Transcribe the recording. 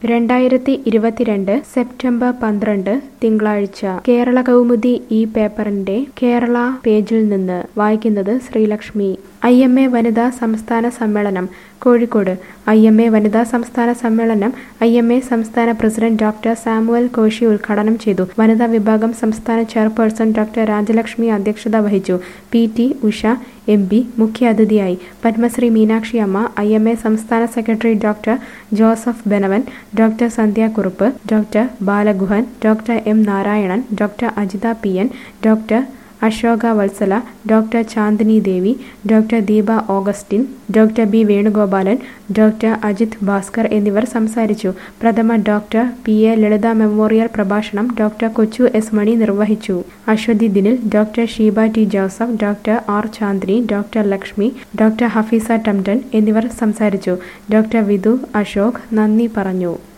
രണ്ടായിരത്തി ഇരുപത്തിരണ്ട് സെപ്റ്റംബർ പന്ത്രണ്ട് തിങ്കളാഴ്ച കേരള കൗമുദി ഈ പേപ്പറിന്റെ കേരള പേജിൽ നിന്ന് വായിക്കുന്നത് ശ്രീലക്ഷ്മി ഐ എം എ വനിതാ സംസ്ഥാന സമ്മേളനം കോഴിക്കോട് ഐ എം എ വനിതാ സംസ്ഥാന സമ്മേളനം ഐ എം എ സംസ്ഥാന പ്രസിഡന്റ് ഡോക്ടർ സാമുവൽ കോശി ഉദ്ഘാടനം ചെയ്തു വനിതാ വിഭാഗം സംസ്ഥാന ചെയർപേഴ്സൺ ഡോക്ടർ രാജലക്ഷ്മി അധ്യക്ഷത വഹിച്ചു P T Usha M P മുഖ്യാതിഥിയായി Padmashri Meenakshi Amma I M A സംസ്ഥാന secretary doctor Joseph Benavan doctor Sandhyakurup doctor Balaguhan doctor M Narayanan doctor Ajitha P N doctor Ashoka Vathsala doctor Chandini Devi doctor Deepa Augustine doctor B Venugopalan doctor Ajith Bhaskar എന്നിവർ സംസാരിച്ചു പ്രഥമ doctor P A Lalitha memorial പ്രഭാഷണം ഡോക്ടർ കൊച്ചു എസ് മണി നിർവഹിച്ചു Aswathy Dinil doctor Sheeba T Joseph doctor R Chandini doctor Lakshmi doctor Hafeesa ടംടൺ എന്നിവർ സംസാരിച്ചു ഡോക്ടർ വിധു അശോക് നന്ദി പറഞ്ഞു